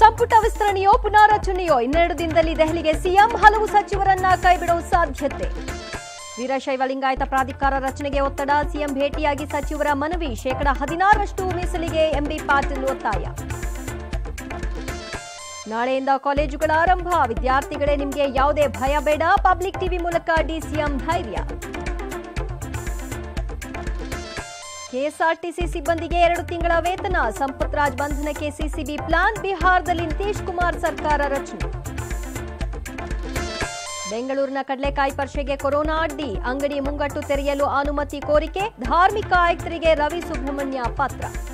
ಸಂಪುಟ ವಿಸ್ತರಣೆಯೋ ಪುನಾರಚನೆಯೋ ಇನ್ನೆರಡು ದಿನದಲ್ಲಿ ದೆಹಲಿಗೆ ಸಿಎಂ ಹಲವು ಸಚಿವರನ್ನ ಕೈಬಿಡುವ ಸಾಧ್ಯತೆ ವೀರಶೈವ ಲಿಂಗಾಯತ ಪ್ರಾಧಿಕಾರ ರಚನೆಗೆ ಒತ್ತಡ ಸಿಎಂ ಭೇಟಿಯಾಗಿ ಸಚಿವರ ಮನವಿ ಶೇಕಡ ಹದಿನಾರರಷ್ಟು ಮೀಸಲಿಗೆ ಎಂಬಿ ಪಾಟೀಲ್ ಒತ್ತಾಯ ನಾಳೆಯಿಂದ ಕಾಲೇಜುಗಳ ಆರಂಭ ವಿದ್ಯಾರ್ಥಿಗಳೇ ನಿಮಗೆ ಯಾವುದೇ ಭಯ ಬೇಡ ಪಬ್ಲಿಕ್ ಟಿವಿ ಮೂಲಕ ಡಿಸಿಎಂ ಧೈರ್ಯ ಕೆಎಸ್ಆರ್ಟಿಸಿ ಸಿಬ್ಬಂದಿಗೆ ಎರಡು ತಿಂಗಳ ವೇತನ ಸಂಪತ್ ರಾಜ್ ಬಂಧನಕ್ಕೆ ಸಿಸಿಬಿ ಪ್ಲಾನ್ ಬಿಹಾರದಲ್ಲಿ ನಿತೀಶ್ ಕುಮಾರ್ ಸರ್ಕಾರ ರಚನೆ ಬೆಂಗಳೂರಿನ ಕಡಲೆಕಾಯಿ ಪರಿಷೆಗೆ ಕೊರೋನಾ ಅಡ್ಡಿ ಅಂಗಡಿ ಮುಂಗಟ್ಟು ತೆರೆಯಲು ಅನುಮತಿ ಕೋರಿಕೆ ಧಾರ್ಮಿಕ ಆಯುಕ್ತರಿಗೆ ರವಿ ಸುಬ್ರಹ್ಮಣ್ಯ ಪತ್ರ